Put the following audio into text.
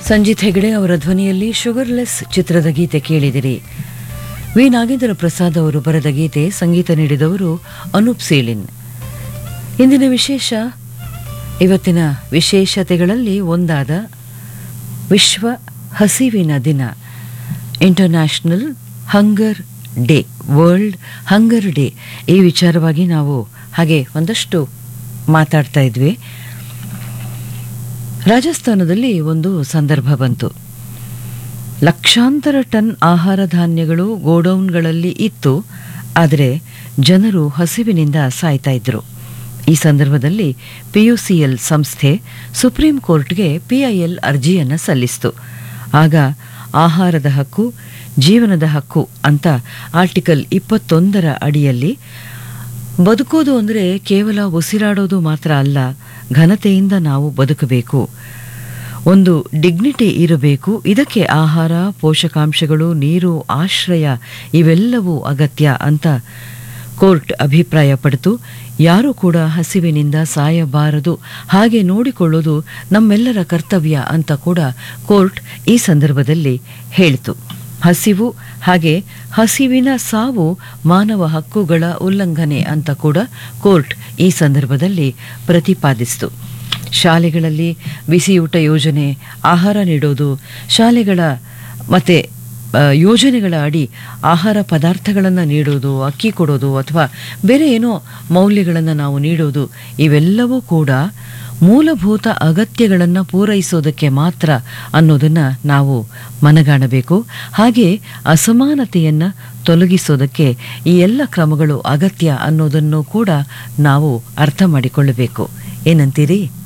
ಸಂಜಿತ್ ಹೆಗಡೆ ಅವರ ಧ್ವನಿಯಲ್ಲಿ ಶುಗರ್ಲೆಸ್ ಚಿತ್ರದ ಗೀತೆ ಕೇಳಿದಿರಿ ವಿ ನಾಗೇಂದ್ರ ಪ್ರಸಾದ್ ಅವರು ಬರೆದ ಗೀತೆ ಸಂಗೀತ ನೀಡಿದವರು ಅನೂಪ್ ಸೀಳಿನ್ ಇಂದಿನ ವಿಶೇಷ ಇವತ್ತಿನ ವಿಶೇಷತೆಗಳಲ್ಲಿ ಒಂದಾದ ವಿಶ್ವ ಹಸಿವಿನ ದಿನ international hunger day world hunger day ಈ ವಿಚಾರವಾಗಿ ನಾವು ಹಾಗೆ ಒಂದಷ್ಟು ಮಾತಾಡ್ತಾ ಇದ್ವಿ ರಾಜಸ್ಥಾನದಲ್ಲಿ ಒಂದು ಸಂದರ್ಭ ಬಂತು ಲಕ್ಷಾಂತರ ಟನ್ ಆಹಾರ ಧಾನ್ಯಗಳು ಗೋಡೌನ್ಗಳಲ್ಲಿ ಇತ್ತು ಆದರೆ ಜನರು ಹಸಿವಿನಿಂದ ಸಾಯ್ತಾ ಇದ್ರು ಈ ಸಂದರ್ಭದಲ್ಲಿ ಪಿಯುಸಿಎಲ್ ಸಂಸ್ಥೆ ಸುಪ್ರೀಂ ಕೋರ್ಟ್ಗೆ ಪಿಐಎಲ್ ಅರ್ಜಿಯನ್ನು ಸಲ್ಲಿಸಿತು ಆಗ ಆಹಾರದ ಹಕ್ಕು ಜೀವನದ ಹಕ್ಕು ಅಂತ ಆರ್ಟಿಕಲ್ ಇಪ್ಪತ್ತೊಂದರ ಅಡಿಯಲ್ಲಿ ಬದುಕೋದು ಅಂದರೆ ಕೇವಲ ಉಸಿರಾಡೋದು ಮಾತ್ರ ಅಲ್ಲ ಘನತೆಯಿಂದ ನಾವು ಬದುಕಬೇಕು ಒಂದು ಡಿಗ್ನಿಟಿ ಇರಬೇಕು ಇದಕ್ಕೆ ಆಹಾರ ಪೋಷಕಾಂಶಗಳು ನೀರು ಆಶ್ರಯ ಇವೆಲ್ಲವೂ ಅಗತ್ಯ ಅಂತ ಕೋರ್ಟ್ ಅಭಿಪ್ರಾಯಪಡಿತು ಯಾರೂ ಕೂಡ ಹಸಿವಿನಿಂದ ಸಾಯಬಾರದು ಹಾಗೆ ನೋಡಿಕೊಳ್ಳೋದು ನಮ್ಮೆಲ್ಲರ ಕರ್ತವ್ಯ ಅಂತ ಕೂಡ ಕೋರ್ಟ್ ಈ ಸಂದರ್ಭದಲ್ಲಿ ಹೇಳಿತು ಹಸಿವು ಹಾಗೆ ಹಸಿವಿನ ಸಾವು ಮಾನವ ಹಕ್ಕುಗಳ ಉಲ್ಲಂಘನೆ ಅಂತ ಕೂಡ ಕೋರ್ಟ್ ಈ ಸಂದರ್ಭದಲ್ಲಿ ಪ್ರತಿಪಾದಿಸಿತು ಶಾಲೆಗಳಲ್ಲಿ ಬಿಸಿಯೂಟ ಯೋಜನೆ ಆಹಾರ ನೀಡೋದು ಶಾಲೆಗಳ ಮತ್ತು ಯೋಜನೆಗಳ ಅಡಿ ಆಹಾರ ಪದಾರ್ಥಗಳನ್ನು ನೀಡೋದು ಅಕ್ಕಿ ಕೊಡೋದು ಅಥವಾ ಬೇರೆ ಏನೋ ಮೌಲ್ಯಗಳನ್ನು ನಾವು ನೀಡೋದು ಇವೆಲ್ಲವೂ ಕೂಡ ಮೂಲಭೂತ ಅಗತ್ಯಗಳನ್ನು ಪೂರೈಸೋದಕ್ಕೆ ಮಾತ್ರ ಅನ್ನೋದನ್ನು ನಾವು ಮನಗಾಣಬೇಕು ಹಾಗೆ ಅಸಮಾನತೆಯನ್ನು ತೊಲಗಿಸೋದಕ್ಕೆ ಈ ಎಲ್ಲ ಕ್ರಮಗಳು ಅಗತ್ಯ ಅನ್ನೋದನ್ನು ಕೂಡ ನಾವು ಅರ್ಥ ಮಾಡಿಕೊಳ್ಳಬೇಕು ಏನಂತೀರಿ